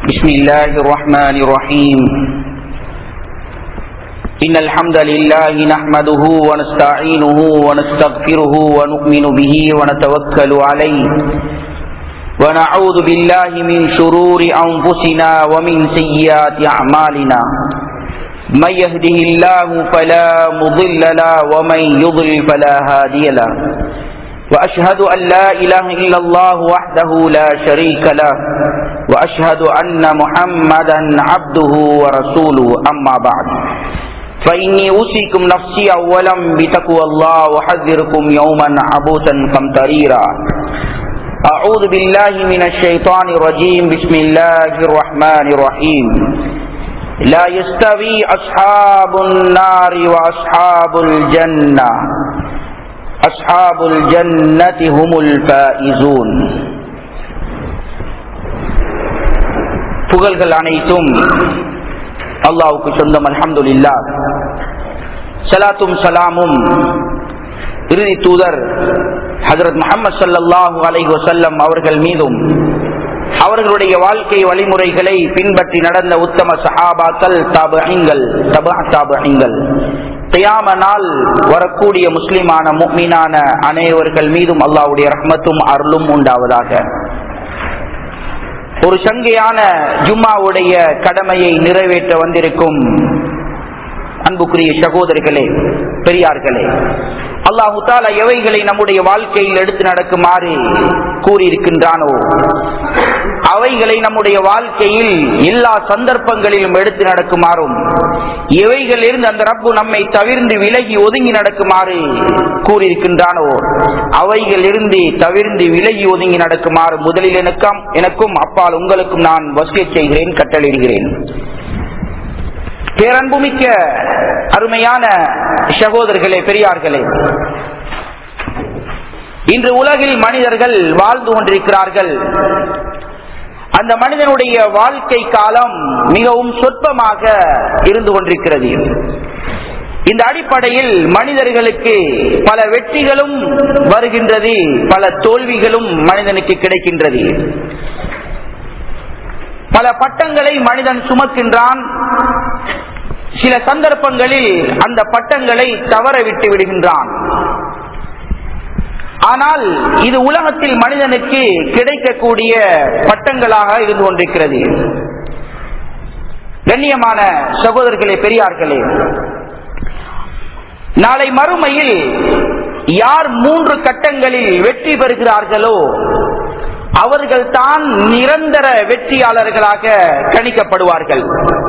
بسم الله الرحمن الرحيم إن الحمد لله نحمده ونستعينه ونستغفره ونؤمن به ونتوكل عليه ونعوذ بالله من شرور أنفسنا ومن سيئات أعمالنا من يهده الله فلا مضل له ومن يضلل فلا هادي له وأشهد أن لا إله إلا الله وحده لا شريك له وأشهد أن محمدا عبده ورسوله أما بعد فإني أوصيكم نفسي أولا بتقوى الله وحذركم يوما عبوسا قمطريرا أعوذ بالله من الشيطان الرجيم بسم الله الرحمن الرحيم لا يستوي أصحاب النار وأصحاب الجنة أصحاب الجنة هم الفائزون புகழ்கள் அனைத்தும் அல்லாவுக்கு சொந்தம் அல்ஹம்துலில்லா சலாத்தும் சலாமும் இறுதி தூதர் ஹசரத் முகமது சல்லாஹூ அலை வசல்லம் அவர்கள் மீதும் அவர்களுடைய வாழ்க்கை வழிமுறைகளை பின்பற்றி நடந்த உத்தம சஹாபாக்கள் தாபகங்கள் தபா தாபகங்கள் தியாம நாள் வரக்கூடிய முஸ்லிமான மீனான அனைவர்கள் மீதும் அல்லாவுடைய ரஹ்மத்தும் அருளும் உண்டாவதாக ஒரு சங்கையான ஜும்மாவுடைய கடமையை நிறைவேற்ற வந்திருக்கும் அன்புக்குரிய சகோதரர்களே பெரியார்களே அல்லாஹு தாலா எவைகளை நம்முடைய வாழ்க்கையில் எடுத்து நடக்குமாறு கூறியிருக்கின்றானோ அவைகளை நம்முடைய வாழ்க்கையில் எல்லா சந்தர்ப்பங்களிலும் எடுத்து நடக்குமாறும் எவைகளிலிருந்து அந்த ரப்பு நம்மை தவிர்ந்து விலகி ஒதுங்கி நடக்குமாறு கூறியிருக்கின்றானோ அவைகளிலிருந்து தவிர்ந்து விலகி ஒதுங்கி நடக்குமாறு முதலில் எனக்கும் எனக்கும் அப்பால் உங்களுக்கும் நான் வசிய செய்கிறேன் கட்டளிடுகிறேன் பேரன்புமிக்க அருமையான சகோதரர்களே பெரியார்களே இன்று உலகில் மனிதர்கள் வாழ்ந்து கொண்டிருக்கிறார்கள் அந்த மனிதனுடைய வாழ்க்கை காலம் மிகவும் சொற்பமாக இருந்து கொண்டிருக்கிறது இந்த அடிப்படையில் மனிதர்களுக்கு பல வெற்றிகளும் வருகின்றது பல தோல்விகளும் மனிதனுக்கு கிடைக்கின்றது பல பட்டங்களை மனிதன் சுமக்கின்றான் சில சந்தர்ப்பங்களில் அந்த பட்டங்களை தவற விட்டு விடுகின்றான் ஆனால் இது உலகத்தில் மனிதனுக்கு கிடைக்கக்கூடிய பட்டங்களாக இருந்து கொண்டிருக்கிறது கண்ணியமான சகோதரர்களே பெரியார்களே நாளை மறுமையில் யார் மூன்று கட்டங்களில் வெற்றி பெறுகிறார்களோ அவர்கள் தான் நிரந்தர வெற்றியாளர்களாக கணிக்கப்படுவார்கள்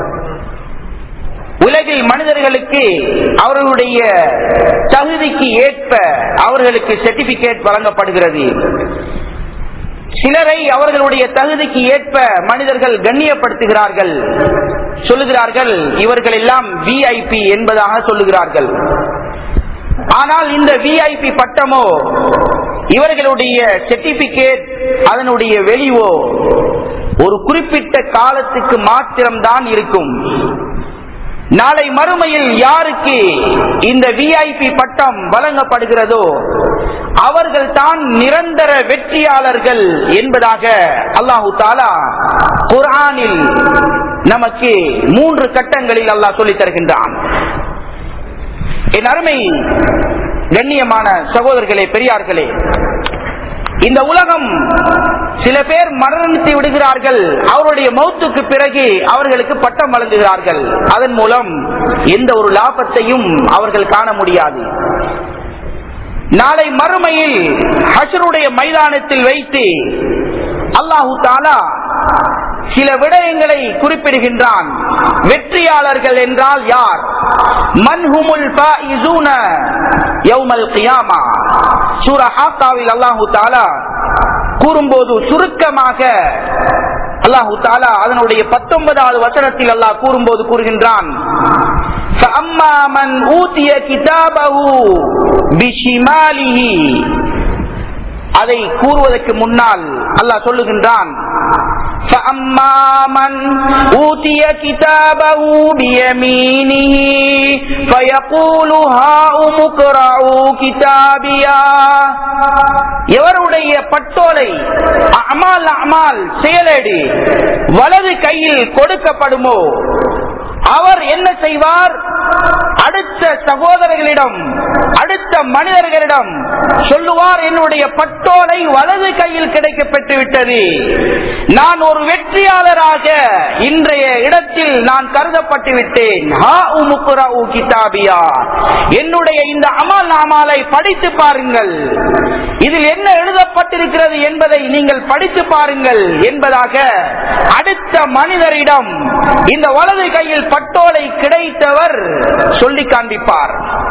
உலகில் மனிதர்களுக்கு அவர்களுடைய தகுதிக்கு ஏற்ப அவர்களுக்கு சர்டிபிகேட் வழங்கப்படுகிறது சிலரை அவர்களுடைய தகுதிக்கு ஏற்ப மனிதர்கள் கண்ணியப்படுத்துகிறார்கள் சொல்லுகிறார்கள் இவர்கள் எல்லாம் விஐபி என்பதாக சொல்லுகிறார்கள் ஆனால் இந்த விஐபி பட்டமோ இவர்களுடைய சர்டிபிகேட் அதனுடைய வெளிவோ ஒரு குறிப்பிட்ட காலத்துக்கு மாத்திரம்தான் இருக்கும் நாளை மறுமையில் யாருக்கு இந்த விஐபி பட்டம் வழங்கப்படுகிறதோ அவர்கள் தான் நிரந்தர வெற்றியாளர்கள் என்பதாக அல்லாஹு தாலா குரானில் நமக்கு மூன்று கட்டங்களில் அல்லாஹ் சொல்லித் தருகின்றான் என் அருமை கண்ணியமான சகோதரர்களே பெரியார்களே இந்த உலகம் சில பேர் மரணித்து விடுகிறார்கள் அவருடைய மௌத்துக்கு பிறகு அவர்களுக்கு பட்டம் வழங்குகிறார்கள் அதன் மூலம் எந்த ஒரு லாபத்தையும் அவர்கள் காண முடியாது நாளை மறுமையில் ஹசருடைய மைதானத்தில் வைத்து அல்லாஹு தாலா சில விடயங்களை குறிப்பிடுகின்றான் வெற்றியாளர்கள் என்றால் யார் மன்ஹுமுல் யௌமல் கியாமா சூரா ஹாக்காவில் அல்லாஹு தாலா கூறும்போது சுருக்கமாக அல்லாஹு தாலா அதனுடைய பத்தொன்பதாவது வசனத்தில் அல்லாஹ் கூறும்போது கூறுகின்றான் அதை கூறுவதற்கு முன்னால் அல்லாஹ் சொல்லுகின்றான் فأما من أوتي كتابه بيمينه فيقول هاؤم اقرءوا كتابيا எவருடைய பட்டோலை அமால் அமால் செயலடி வலது கையில் கொடுக்கப்படுமோ அவர் என்ன செய்வார் அடுத்த சகோதரர்களிடம் அடுத்த மனிதர்களிடம் சொல்லுவார் என்னுடைய பட்டோலை வலது கையில் கிடைக்கப்பட்டு விட்டது நான் ஒரு வெற்றியாளராக இன்றைய இடத்தில் நான் கருதப்பட்டு விட்டேன் கிதாபியா என்னுடைய இந்த அமல் நாமாலை படித்து பாருங்கள் இதில் என்ன எழுதப்பட்டிருக்கிறது என்பதை நீங்கள் படித்து பாருங்கள் என்பதாக அடுத்த மனிதரிடம் இந்த வலது கையில் பட்டோலை கிடைத்தவர் சொல்லி காண்பிப்பார்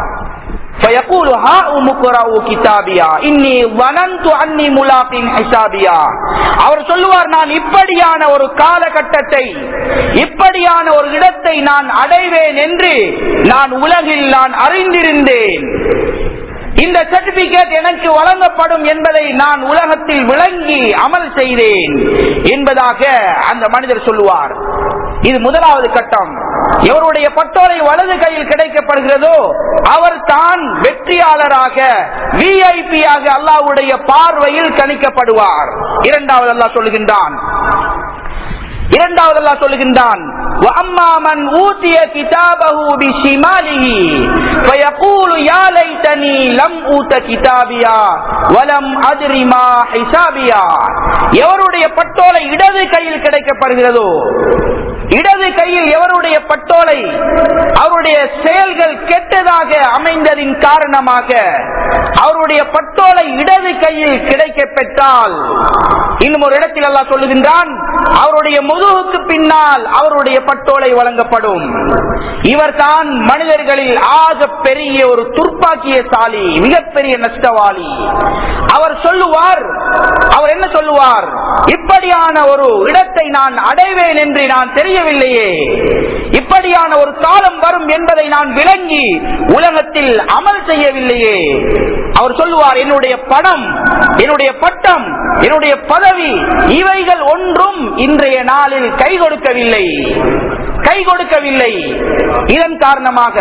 فيقول ها مقرأوا كتابيا إني ظننت أني ملاق حسابيا அவர் சொல்லுவார் நான் இப்படியான ஒரு காலகட்டத்தை இப்படியான ஒரு இடத்தை நான் அடைவேன் என்று நான் உலகில் நான் அறிந்திருந்தேன் இந்த சர்டிபிகேட் எனக்கு வழங்கப்படும் என்பதை நான் உலகத்தில் விளங்கி அமல் செய்தேன் என்பதாக அந்த மனிதர் சொல்லுவார் இது முதலாவது கட்டம் எவருடைய பட்டோலை வலது கையில் கிடைக்கப்படுகிறதோ அவர் தான் வெற்றியாளராக விஐபியாக அல்லாவுடைய பார்வையில் கணிக்கப்படுவார் இரண்டாவது அல்லாஹ் சொல்லுகின்றான் இரண்டாவது அல்லா சொல்லுகின்றான் وَأَمَّا مَنْ أُوتِيَ كِتَابَهُ بِشِمَالِهِ فَيَقُولُ يَا لَيْتَنِي لَمْ أُوتَ كِتَابِيَا وَلَمْ أَدْرِ مَا حِسَابِيَا எவருடைய பட்டோலை இடது கையில் கிடைக்கப்படுகிறதோ இடது கையில் எவருடைய பட்டோலை அவருடைய செயல்கள் கெட்டதாக அமைந்ததின் காரணமாக அவருடைய பட்டோலை இடது கையில் கிடைக்க பெற்றால் இன்னும் ஒரு இடத்தில் அல்லா சொல்லுகின்றான் அவருடைய முதுகுக்கு பின்னால் அவருடைய பட்டோலை வழங்கப்படும் இவர் தான் மனிதர்களில் ஆக பெரிய ஒரு துர்ப்பாக்கியசாலி மிகப்பெரிய நஷ்டவாளி அவர் சொல்லுவார் அவர் என்ன சொல்லுவார் இப்படியான ஒரு இடத்தை நான் அடைவேன் என்று நான் தெரியவில்லையே இப்படியான ஒரு காலம் வரும் என்பதை நான் விளங்கி உலகத்தில் அமல் செய்யவில்லையே அவர் சொல்லுவார் என்னுடைய பணம் என்னுடைய பட்டம் என்னுடைய பதவி இவைகள் ஒன்றும் இன்றைய நாளில் கை கொடுக்கவில்லை கை கொடுக்கவில்லை இதன் காரணமாக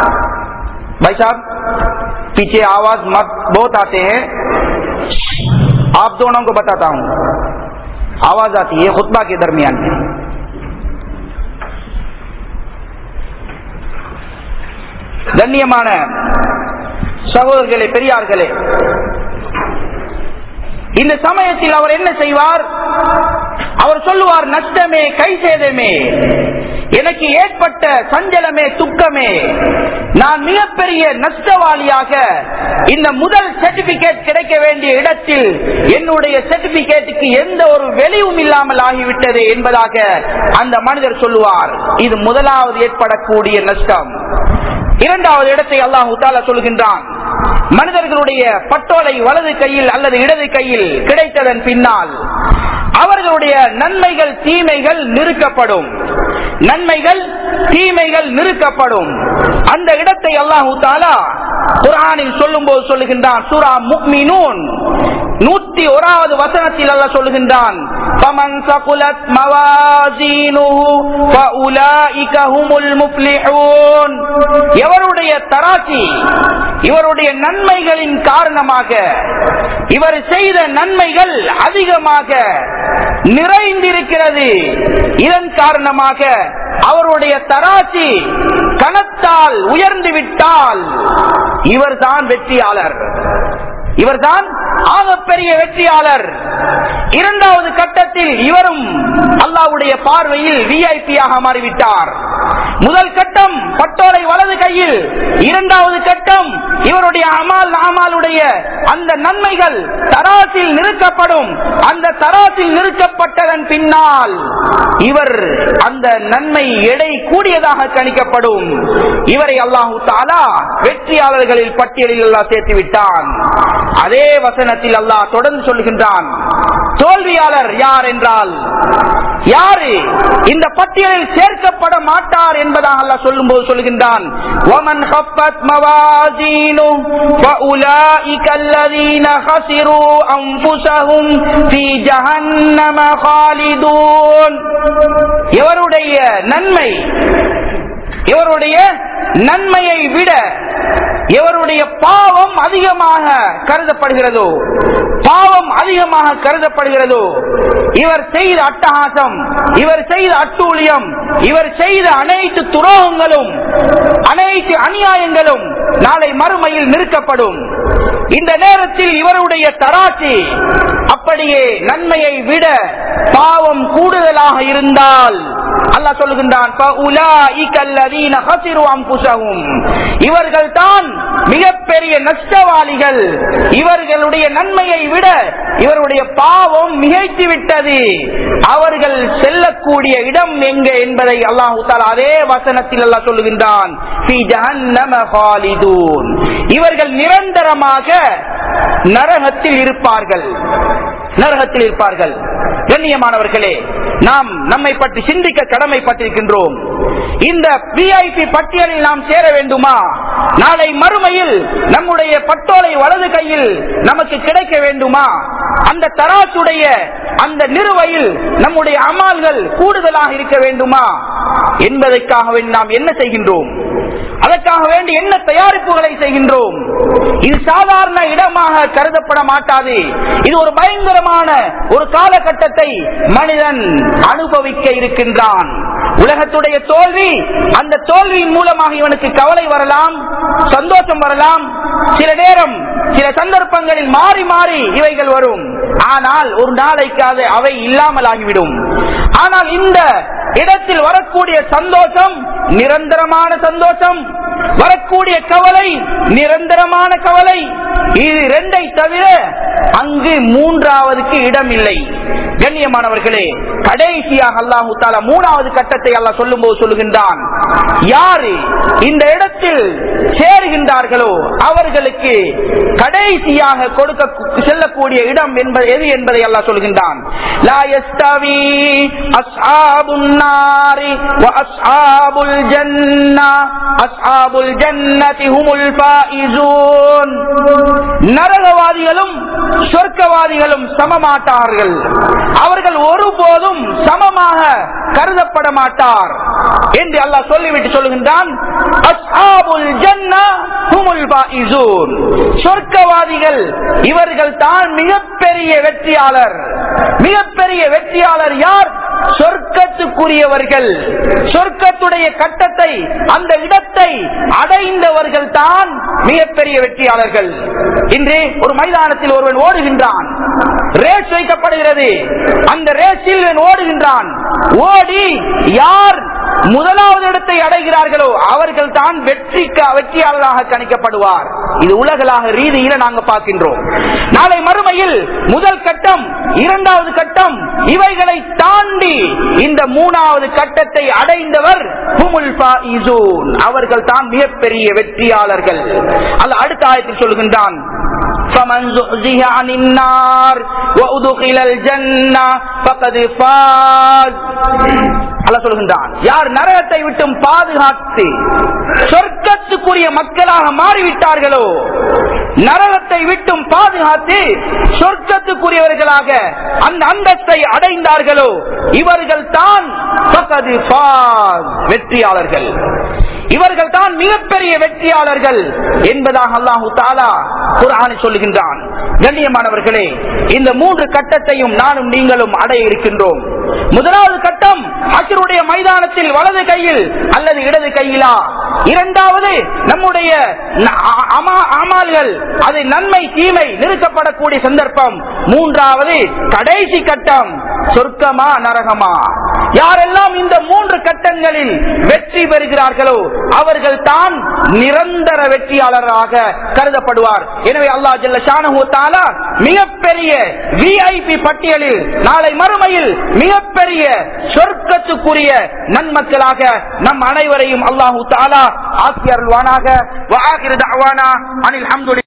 भाई साहब पीछे आवाज मत बहुत आते हैं आप दोनों को बताता हूँ आवाज आती है खुतबा के दरमियान में கண்ணியமான சகோதரர்களே பெரியார்களே இந்த சமயத்தில் அவர் என்ன செய்வார் அவர் சொல்லுவார் நஷ்டமே கை சேதமே எனக்கு ஏற்பட்ட சஞ்சலமே துக்கமே நான் மிகப்பெரிய நஷ்டவாளியாக இந்த முதல் சர்டிபிகேட் கிடைக்க வேண்டிய இடத்தில் என்னுடைய சர்டிபிகேட்டுக்கு எந்த ஒரு வெளியும் இல்லாமல் ஆகிவிட்டது என்பதாக அந்த மனிதர் சொல்லுவார் இது முதலாவது ஏற்படக்கூடிய நஷ்டம் இரண்டாவது இடத்தை அல்லாஹு தாலா சொல்கின்றான் மனிதர்களுடைய பட்டோலை வலது கையில் அல்லது இடது கையில் கிடைத்ததன் பின்னால் அவர்களுடைய நன்மைகள் தீமைகள் நிறுக்கப்படும் நன்மைகள் தீமைகள் நிறுக்கப்படும் அந்த இடத்தை அல்லாஹு தாலா குரானில் சொல்லும் போது சொல்லுகின்றான் சூரா முக்மினூன் நூத்தி ஓராவது வசனத்தில் அல்ல சொல்லுகின்றான் فَمَنْ ثَقُلَتْ مَوَازِينُهُ فَأُولَئِكَ هُمُ الْمُفْلِحُونَ எவருடைய தராசி இவருடைய நன்மைகளின் காரணமாக இவர் செய்த நன்மைகள் அதிகமாக நிறைந்திருக்கிறது இதன் காரணமாக அவருடைய தராசி கணத்தால் உயர்ந்து விட்டால் இவர்தான் வெற்றியாளர் இவர்தான் ஆகப்பெரிய வெற்றியாளர் இரண்டாவது கட்டத்தில் இவரும் அல்லாவுடைய பார்வையில் விஐபியாக மாறிவிட்டார் முதல் கட்டம் பட்டோலை வலது கையில் இரண்டாவது கட்டம் இவருடைய அமால் அமாலுடைய அந்த நன்மைகள் தராசில் நிறுக்கப்படும் அந்த தராசில் நிறுக்கப்பட்டதன் பின்னால் இவர் அந்த நன்மை எடை கூடியதாக கணிக்கப்படும் இவரை அல்லாஹு தாலா வெற்றியாளர்களில் பட்டியலில் எல்லாம் சேர்த்து விட்டான் அதே வசன வசனத்தில் அல்லாஹ் தொடர்ந்து சொல்கின்றான் தோல்வியாளர் யார் என்றால் யாரு இந்த பட்டியலில் சேர்க்கப்பட மாட்டார் என்பதாக அல்லாஹ் சொல்லும் போது சொல்கின்றான் وَمَنْ خَفَّتْ مَوَازِينُهُ فَأُولَئِكَ الَّذِينَ خَسِرُوا أَنفُسَهُمْ فِي جَهَنَّمَ خَالِدُونَ எவருடைய நன்மை இவருடைய நன்மையை விட இவருடைய பாவம் அதிகமாக கருதப்படுகிறதோ பாவம் அதிகமாக கருதப்படுகிறதோ இவர் செய்த அட்டகாசம் இவர் செய்த அட்டூழியம் இவர் செய்த அனைத்து துரோகங்களும் அனைத்து அநியாயங்களும் நாளை மறுமையில் நிறுக்கப்படும் இந்த நேரத்தில் இவருடைய தராசி அப்படியே நன்மையை விட பாவம் கூடுதலாக இருந்தால் அல்லாஹ் சொல்லுகின்றான் இவர்கள் தான் மிகப்பெரிய நஷ்டவாளிகள் இவர்களுடைய நன்மையை விட இவருடைய பாவம் மிகைத்து விட்டது அவர்கள் செல்லக்கூடிய இடம் எங்க என்பதை அல்லாஹு தாலா அதே வசனத்தில் அல்லாஹ் சொல்லுகின்றான் இவர்கள் நிரந்தரமாக நரகத்தில் இருப்பார்கள் நரகத்தில் இருப்பார்கள் கண்ணியமானவர்களே நாம் நம்மை பற்றி சிந்திக்க கடமைப்பட்டிருக்கின்றோம் இந்த விஐபி பட்டியலில் நாம் சேர வேண்டுமா நாளை மறுமையில் நம்முடைய பட்டோலை வலது கையில் நமக்கு கிடைக்க வேண்டுமா அந்த தராசுடைய அந்த நிறுவையில் நம்முடைய அமால்கள் கூடுதலாக இருக்க வேண்டுமா என்பதற்காக நாம் என்ன செய்கின்றோம் அதற்காக வேண்டி என்ன தயாரிப்புகளை செய்கின்றோம் இது சாதாரண இடமாக கருதப்பட மாட்டாது இது ஒரு பயங்கரமான ஒரு காலகட்டத்தை மனிதன் அனுபவிக்க இருக்கின்றான் உலகத்துடைய தோல்வி அந்த தோல்வியின் மூலமாக இவனுக்கு கவலை வரலாம் சந்தோஷம் வரலாம் சில நேரம் சில சந்தர்ப்பங்களில் மாறி மாறி இவைகள் வரும் ஆனால் ஒரு நாளைக்கு அது அவை இல்லாமல் ஆகிவிடும் ஆனால் இந்த இடத்தில் வரக்கூடிய சந்தோஷம் நிரந்தரமான சந்தோஷம் வரக்கூடிய கவலை நிரந்தரமான கவலை இது ரெண்டை தவிர அங்கு மூன்றாவதுக்கு இடம் இல்லை கண்ணியமானவர்களே கடைசியாக அல்லாஹு தாலா மூணாவது கட்டத்தை அல்லாஹ் சொல்லும் போது சொல்லுகின்றான் யாரு இந்த இடத்தில் சேருகின்றார்களோ அவர்களுக்கு கடைசியாக கொடுக்க செல்லக்கூடிய இடம் என்பது எது என்பதை அல்லாஹ் சொல்கின்றான் லா யஸ்தவி அஸ்ஹாபுன் நாரி வ அஸ்ஹாபுல் ஜன்னா அஸ்ஹாபுல் ஜன்னதி ஹுமுல் ஃபாயிசூன் நரகவாதிகளும் சொர்க்கவாதிகளும் சமமாட்டார்கள் அவர்கள் ஒருபோதும் சமமாக கருதப்பட மாட்டார் என்று அல்லாஹ் சொல்லிவிட்டு சொல்லுகின்றான் அஸ்ஹாபுல் ஜன்னா ஹுமுல் ஃபாயிசூன் சொர்க்கவாதிகள் இவர்கள் தான் மிகப்பெரிய வெற்றியாளர் மிகப்பெரிய வெற்றியாளர் யார் சொர்க்கத்துக்குரியவர்கள் சொர்க்கத்துடைய கட்டத்தை அந்த இடத்தை அடைந்தவர்கள் தான் மிகப்பெரிய வெற்றியாளர்கள் இன்று ஒரு மைதானத்தில் ஒருவன் ஓடுகின்றான் ரேஸ் வைக்கப்படுகிறது அந்த ரேஸில் இவன் ஓடுகின்றான் ஓடி யார் முதலாவது இடத்தை அடைகிறார்களோ அவர்கள் தான் வெற்றிக்கு வெற்றியாளராக கணிக்கப்படுவார் இது உலகளாக ரீதியில நாங்க பார்க்கின்றோம் நாளை மறுமையில் முதல் கட்டம் இரண்டாவது கட்டம் இவைகளை தாண்டி இந்த மூணாவது கட்டத்தை அடைந்தவர் அவர்கள் தான் மிகப்பெரிய வெற்றியாளர்கள் அல்ல அடுத்த ஆயத்தில் சொல்கின்றான் فمن زحزح عن النار وأدخل الجنة فقد فاز அல்ல சொல்கின்றான் யார் நரகத்தை விட்டும் பாதுகாத்து சொர்க்கத்துக்குரிய மக்களாக மாறிவிட்டார்களோ நரகத்தை விட்டும் பாதுகாத்து சொர்க்கத்துக்குரியவர்களாக அந்த அந்தத்தை அடைந்தார்களோ இவர்கள் தான் வெற்றியாளர்கள் இவர்கள் தான் மிகப்பெரிய வெற்றியாளர்கள் என்பதாக அல்லாஹு தாலா குரானை சொல்லுகின்றான் கண்ணியமானவர்களே இந்த மூன்று கட்டத்தையும் நானும் நீங்களும் அடைய இருக்கின்றோம் முதலாவது கட்டம் அசருடைய மைதானத்தில் வலது கையில் அல்லது இடது கையிலா இரண்டாவது நம்முடைய அமால்கள் அது நன்மை தீமை நிறுத்தப்படக்கூடிய சந்தர்ப்பம் மூன்றாவது கடைசி கட்டம் சொர்க்கமா நரகமா யாரெல்லாம் இந்த மூன்று கட்டங்களில் வெற்றி பெறுகிறார்களோ அவர்கள் தான் நிரந்தர வெற்றியாளராக கருதப்படுவார் எனவே அல்லா ஜல்ல ஷானஹூத்தாலா மிகப்பெரிய விஐபி பட்டியலில் நாளை மறுமையில் மிகப்பெரிய சொர்க்கத்துக்குரிய நன்மக்களாக நம் அனைவரையும் அல்லாஹூ தாலா ஆசியர்வானாக அனில்